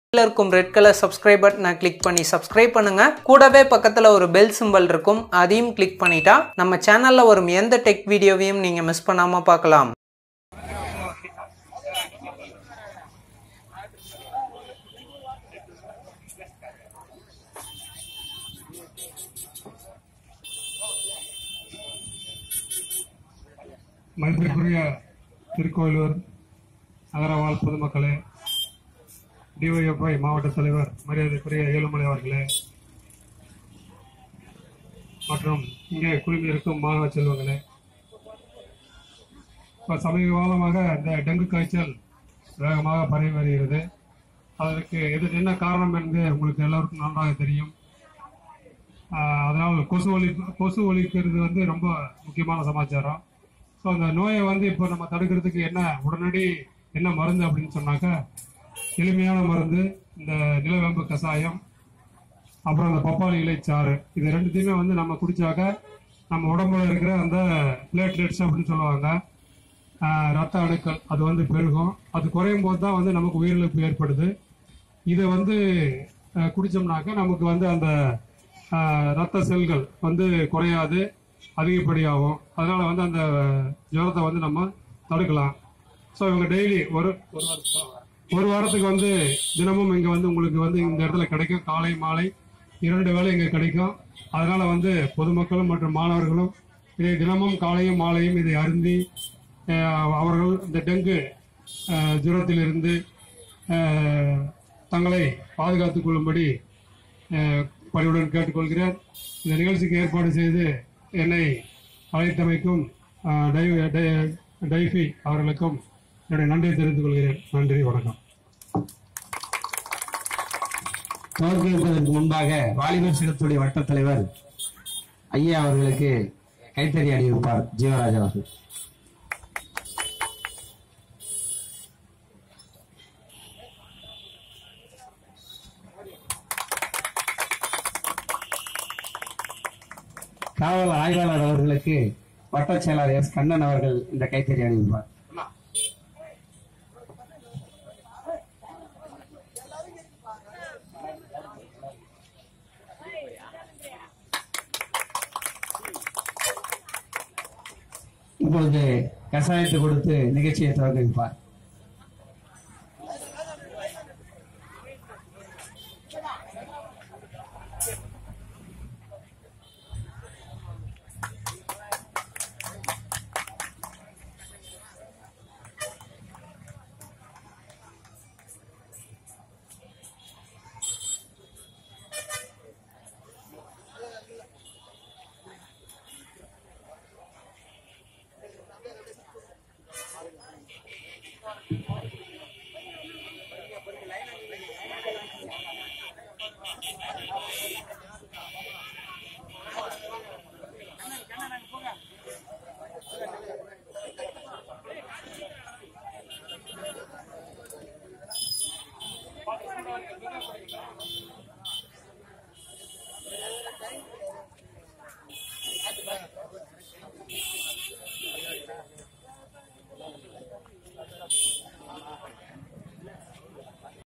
கீழ இருக்கும் red colour subscribe பட்டனை கிளிக் பண்ணி சப்ஸ்கிரைப் பண்ணுங்க கூடவே பக்கத்துல ஒரு பெல் சிம்பல் இருக்கும் அதையும் கிளிக் பண்ணிட்டா நம்ம சேனல்ல வரும் எந்த டெக் வீடியோவையும் நீங்க மிஸ் பண்ணாம பார்க்கலாம் மதிப்பிற்குரிய திருக்கோயிலூர் நகரவாழ் பொதுமக்களே டிஒஎஃப்ஐ மாவட்ட தலைவர் மரியாதைக்குரிய ஏழுமலை அவர்களே மற்றும் இங்கே குழுமி இருக்கும் மாணவ செல்வங்களே இப்போ சமீப காலமாக இந்த டெங்கு காய்ச்சல் வேகமாக பரவி வருகிறது அதற்கு எது என்ன காரணம் என்று உங்களுக்கு எல்லோருக்கும் நன்றாக தெரியும் ஆஹ் அதனால் கொசு ஒழி கொசு ஒழிக்கிறது வந்து ரொம்ப முக்கியமான சமாச்சாரம் ஸோ அந்த நோயை வந்து இப்போ நம்ம தடுக்கிறதுக்கு என்ன உடனடி என்ன மருந்து அப்படின்னு சொன்னாக்கா எளிமையான மருந்து இந்த நிலவேம்பு கஷாயம் அப்புறம் அந்த பப்பாளி இலைச்சாறு இது ரெண்டுத்தையுமே வந்து நம்ம குடிச்சாக்க நம்ம உடம்புல இருக்கிற அந்த பிளேட்லெட்ஸ் அப்படின்னு சொல்லுவாங்க ஆஹ் ரத்த அணுக்கள் அது வந்து பெருகும் அது குறையும் போது தான் வந்து நமக்கு உயிரிழப்பு ஏற்படுது இதை வந்து அஹ், குடிச்சோம்னாக்க நமக்கு வந்து அந்த அஹ், ரத்த செல்கள் வந்து குறையாது அதிகப்படியாகும் அதனால வந்து அந்த ஜுரத்தை வந்து நம்ம தடுக்கலாம் ஸோ இவங்க டெய்லி ஒரு ஒரு வாரத்துக்கு ஒரு வாரத்துக்கு வந்து தினமும் இங்கே வந்து உங்களுக்கு வந்து இந்த இடத்துல கிடைக்கும் காலை மாலை இரண்டு வேளை இங்கே கிடைக்கும் அதனால வந்து பொதுமக்களும் மற்றும் மாணவர்களும் இதை தினமும் காலையும் மாலையும் இதை அருந்தி அஹ், அவர்கள் இந்த டெங்கு அஹ், ஜுரத்திலிருந்து அஹ், தங்களை பாதுகாத்துக் கொள்ளும்படி அஹ், பணிவுடன் கேட்டுக்கொள்கிறேன் இந்த நிகழ்ச்சிக்கு ஏற்பாடு செய்து என்னை அழைத்தமைக்கும் அஹ், டை- டை- டைஃபி அவர்களுக்கும் என்னுடைய நன்றியை தெரிவித்துக் கொள்கிறேன் நன்றி வணக்கம் துவக்கி வைப்பதற்கு முன்பாக வாலிபர் சங்கத்துடைய வட்டத் தலைவர் ஐயா அவர்களுக்கு கைத்தறி அணிவிப்பார் ஜீவராஜ் அவர்கள் காவல் ஆய்வாளர் அவர்களுக்கு வட்டச் செயலாளர் எஸ் கண்ணன் அவர்கள் இந்த கைத்தறி அணிவிப்பார் இப்பொழுது கசாயத்தை கொடுத்து நிகழ்ச்சியை துவக்க வைப்பார்